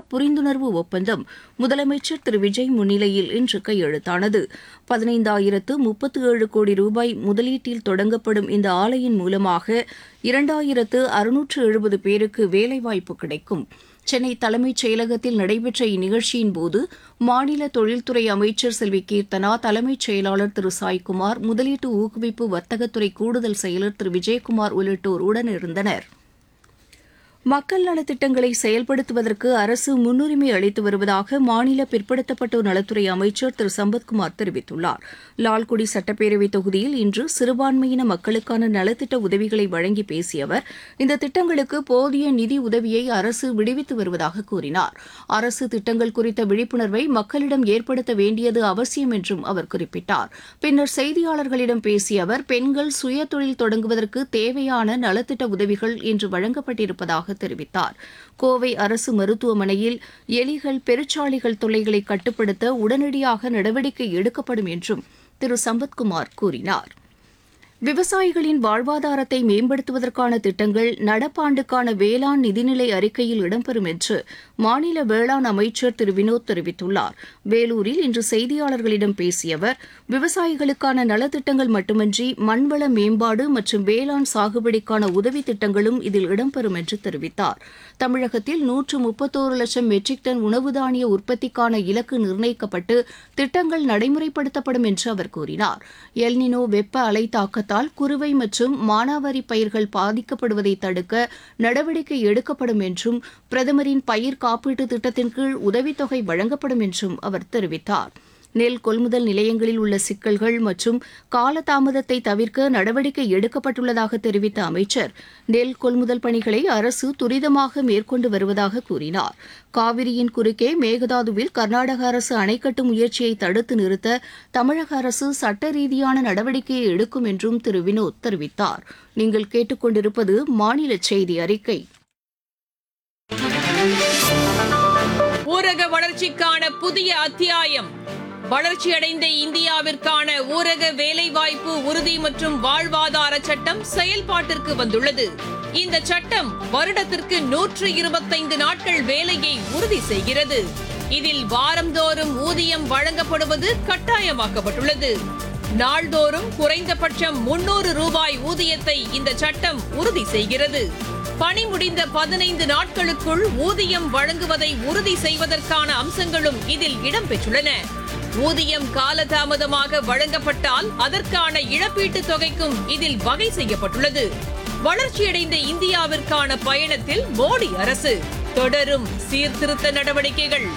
புரிந்துணர்வு ஒப்பந்தம் முதலமைச்சர் திரு விஜய் முன்னிலையில் இன்று கையெழுத்தானது பதினைந்தாயிரத்து முப்பத்து ஏழு கோடி ரூபாய் முதலீட்டில் தொடங்கப்படும் இந்த ஆலையின் மூலமாக இரண்டாயிரத்து அறுநூற்று எழுபது பேருக்கு வேலைவாய்ப்பு கிடைக்கும் சென்னை தலைமைச் செயலகத்தில் நடைபெற்ற இந்நிகழ்ச்சியின் போது மாநில தொழில்துறை அமைச்சர் செல்வி கீர்த்தனா தலைமைச் செயலாளர் திரு சாய்குமார் முதலீட்டு ஊக்குவிப்பு வர்த்தகத்துறை கூடுதல் செயலர் திரு விஜயகுமார் உள்ளிட்டோர் உடனிருந்தனா் மக்கள் நலத்திட்டங்களை செயல்படுத்துவதற்கு அரசு முன்னுரிமை அளித்து வருவதாக மாநில பிற்படுத்தப்பட்டோர் நலத்துறை அமைச்சர் திரு சம்பத்குமார் தெரிவித்துள்ளார் லால்குடி சட்டப்பேரவை தொகுதியில் இன்று சிறுபான்மையின மக்களுக்கான நலத்திட்ட உதவிகளை வழங்கி பேசிய அவர் இந்த திட்டங்களுக்கு போதிய நிதி உதவியை அரசு விடுவித்து வருவதாக கூறினார் அரசு திட்டங்கள் குறித்த விழிப்புணர்வை மக்களிடம் ஏற்படுத்த வேண்டியது அவசியம் என்றும் அவர் குறிப்பிட்டார் பின்னர் செய்தியாளர்களிடம் பேசிய அவர் பெண்கள் சுயதொழில் தொடங்குவதற்கு தேவையான நலத்திட்ட உதவிகள் இன்று வழங்கப்பட்டிருப்பதாக தெரிவித்தார் கோவை அரசு மருத்துவமனையில் எலிகள் பெருச்சாளிகள் தொல்லைகளை கட்டுப்படுத்த உடனடியாக நடவடிக்கை எடுக்கப்படும் என்றும் திரு சம்பத்குமார் கூறினார் விவசாயிகளின் வாழ்வாதாரத்தை மேம்படுத்துவதற்கான திட்டங்கள் நடப்பாண்டுக்கான வேளாண் நிதிநிலை அறிக்கையில் இடம்பெறும் என்று மாநில வேளாண் அமைச்சர் திரு வினோத் தெரிவித்துள்ளார் வேலூரில் இன்று செய்தியாளர்களிடம் பேசிய அவர் விவசாயிகளுக்கான நலத்திட்டங்கள் மட்டுமின்றி மண்வள மேம்பாடு மற்றும் வேளாண் சாகுபடிக்கான உதவி திட்டங்களும் இதில் இடம்பெறும் என்று தெரிவித்தார் தமிழகத்தில் நூற்று முப்பத்தோரு லட்சம் மெட்ரிக் டன் உணவு தானிய உற்பத்திக்கான இலக்கு நிர்ணயிக்கப்பட்டு திட்டங்கள் நடைமுறைப்படுத்தப்படும் என்று அவர் கூறினார் எல்னினோ வெப்ப அலை தாக்கத்தால் குறுவை மற்றும் மானாவாரி பயிர்கள் பாதிக்கப்படுவதை தடுக்க நடவடிக்கை எடுக்கப்படும் என்றும் பிரதமரின் பயிர் காப்பீட்டு திட்டத்தின் கீழ் உதவித்தொகை வழங்கப்படும் என்றும் அவர் தெரிவித்தார் நெல் கொள்முதல் நிலையங்களில் உள்ள சிக்கல்கள் மற்றும் காலதாமதத்தை தவிர்க்க நடவடிக்கை எடுக்கப்பட்டுள்ளதாக தெரிவித்த அமைச்சர் நெல் கொள்முதல் பணிகளை அரசு துரிதமாக மேற்கொண்டு வருவதாக கூறினார் காவிரியின் குறுக்கே மேகதாதுவில் கர்நாடக அரசு அணை கட்டும் முயற்சியை தடுத்து நிறுத்த தமிழக அரசு சட்ட ரீதியான நடவடிக்கையை எடுக்கும் என்றும் திரு வினோத் தெரிவித்தார் நீங்கள் கேட்டுக்கொண்டிருப்பது மாநில செய்தி அறிக்கை ஊரக வளர்ச்சிக்கான புதிய அத்தியாயம் வளர்ச்சியடைந்த இந்தியாவிற்கான ஊரக வேலைவாய்ப்பு உறுதி மற்றும் வாழ்வாதார சட்டம் செயல்பாட்டிற்கு வந்துள்ளது இந்த சட்டம் வருடத்திற்கு நூற்று இருபத்தைந்து நாட்கள் வேலையை உறுதி செய்கிறது இதில் வாரந்தோறும் ஊதியம் வழங்கப்படுவது கட்டாயமாக்கப்பட்டுள்ளது நாள்தோறும் குறைந்தபட்சம் முன்னூறு ரூபாய் ஊதியத்தை இந்த சட்டம் உறுதி செய்கிறது பணி முடிந்த பதினைந்து நாட்களுக்குள் ஊதியம் வழங்குவதை உறுதி செய்வதற்கான அம்சங்களும் இதில் இடம்பெற்றுள்ளன ஊதியம் காலதாமதமாக வழங்கப்பட்டால் அதற்கான இழப்பீட்டுத் தொகைக்கும் இதில் வகை செய்யப்பட்டுள்ளது வளர்ச்சியடைந்த இந்தியாவிற்கான பயணத்தில் மோடி அரசு தொடரும் சீர்திருத்த நடவடிக்கைகள்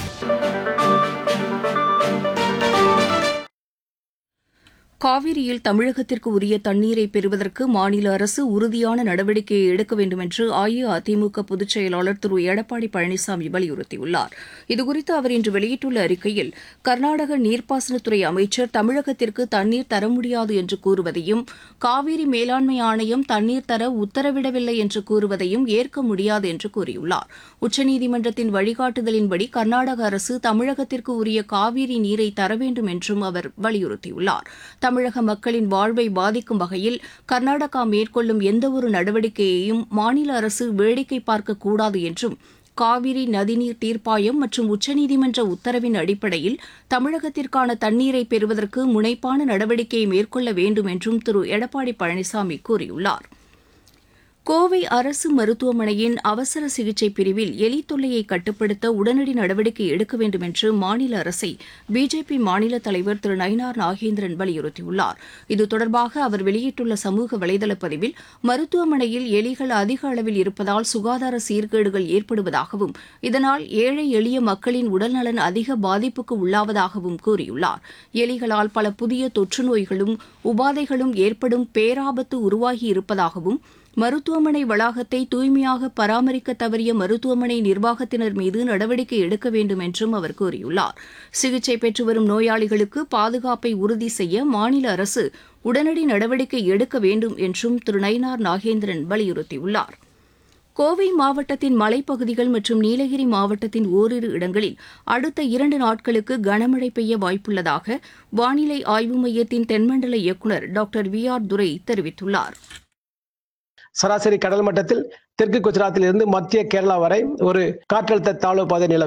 காவிரியில் தமிழகத்திற்கு உரிய தண்ணீரை பெறுவதற்கு மாநில அரசு உறுதியான நடவடிக்கையை எடுக்க வேண்டும் என்று அஇஅதிமுக பொதுச் செயலாளர் திரு எடப்பாடி பழனிசாமி வலியுறுத்தியுள்ளார் இதுகுறித்து அவர் இன்று வெளியிட்டுள்ள அறிக்கையில் கர்நாடக நீர்ப்பாசனத்துறை அமைச்சர் தமிழகத்திற்கு தண்ணீர் தர முடியாது என்று கூறுவதையும் காவிரி மேலாண்மை ஆணையம் தண்ணீர் தர உத்தரவிடவில்லை என்று கூறுவதையும் ஏற்க முடியாது என்று கூறியுள்ளார் உச்சநீதிமன்றத்தின் வழிகாட்டுதலின்படி கர்நாடக அரசு தமிழகத்திற்கு உரிய காவிரி நீரை தர வேண்டும் என்றும் அவர் வலியுறுத்தியுள்ளார் தமிழக மக்களின் வாழ்வை பாதிக்கும் வகையில் கர்நாடகா மேற்கொள்ளும் எந்தவொரு நடவடிக்கையையும் மாநில அரசு வேடிக்கை பார்க்கக்கூடாது என்றும் காவிரி நதிநீர் தீர்ப்பாயம் மற்றும் உச்சநீதிமன்ற உத்தரவின் அடிப்படையில் தமிழகத்திற்கான தண்ணீரை பெறுவதற்கு முனைப்பான நடவடிக்கையை மேற்கொள்ள வேண்டும் என்றும் திரு எடப்பாடி பழனிசாமி கூறியுள்ளார் கோவை அரசு மருத்துவமனையின் அவசர சிகிச்சை பிரிவில் எலி தொல்லையை கட்டுப்படுத்த உடனடி நடவடிக்கை எடுக்க வேண்டும் என்று மாநில அரசை பிஜேபி மாநில தலைவர் திரு நயினார் நாகேந்திரன் வலியுறுத்தியுள்ளார் இது தொடர்பாக அவர் வெளியிட்டுள்ள சமூக வலைதள பதிவில் மருத்துவமனையில் எலிகள் அதிக அளவில் இருப்பதால் சுகாதார சீர்கேடுகள் ஏற்படுவதாகவும் இதனால் ஏழை எளிய மக்களின் உடல்நலன் அதிக பாதிப்புக்கு உள்ளாவதாகவும் கூறியுள்ளார் எலிகளால் பல புதிய தொற்று நோய்களும் உபாதைகளும் ஏற்படும் பேராபத்து உருவாகி இருப்பதாகவும் மருத்துவமனை வளாகத்தை தூய்மையாக பராமரிக்க தவறிய மருத்துவமனை நிர்வாகத்தினர் மீது நடவடிக்கை எடுக்க வேண்டும் என்றும் அவர் கூறியுள்ளார் சிகிச்சை பெற்று வரும் நோயாளிகளுக்கு பாதுகாப்பை உறுதி செய்ய மாநில அரசு உடனடி நடவடிக்கை எடுக்க வேண்டும் என்றும் திரு நயினார் நாகேந்திரன் வலியுறுத்தியுள்ளார் கோவை மாவட்டத்தின் மலைப்பகுதிகள் மற்றும் நீலகிரி மாவட்டத்தின் ஓரிரு இடங்களில் அடுத்த இரண்டு நாட்களுக்கு கனமழை பெய்ய வாய்ப்புள்ளதாக வானிலை ஆய்வு மையத்தின் தென்மண்டல இயக்குநர் டாக்டர் வி ஆர் துரை தெரிவித்துள்ளார் சராசரி கடல் மட்டத்தில் தெற்கு குஜராத்தில் இருந்து மத்திய கேரளா வரை ஒரு காற்றழுத்த தாழ்வு பாதை நிலவும்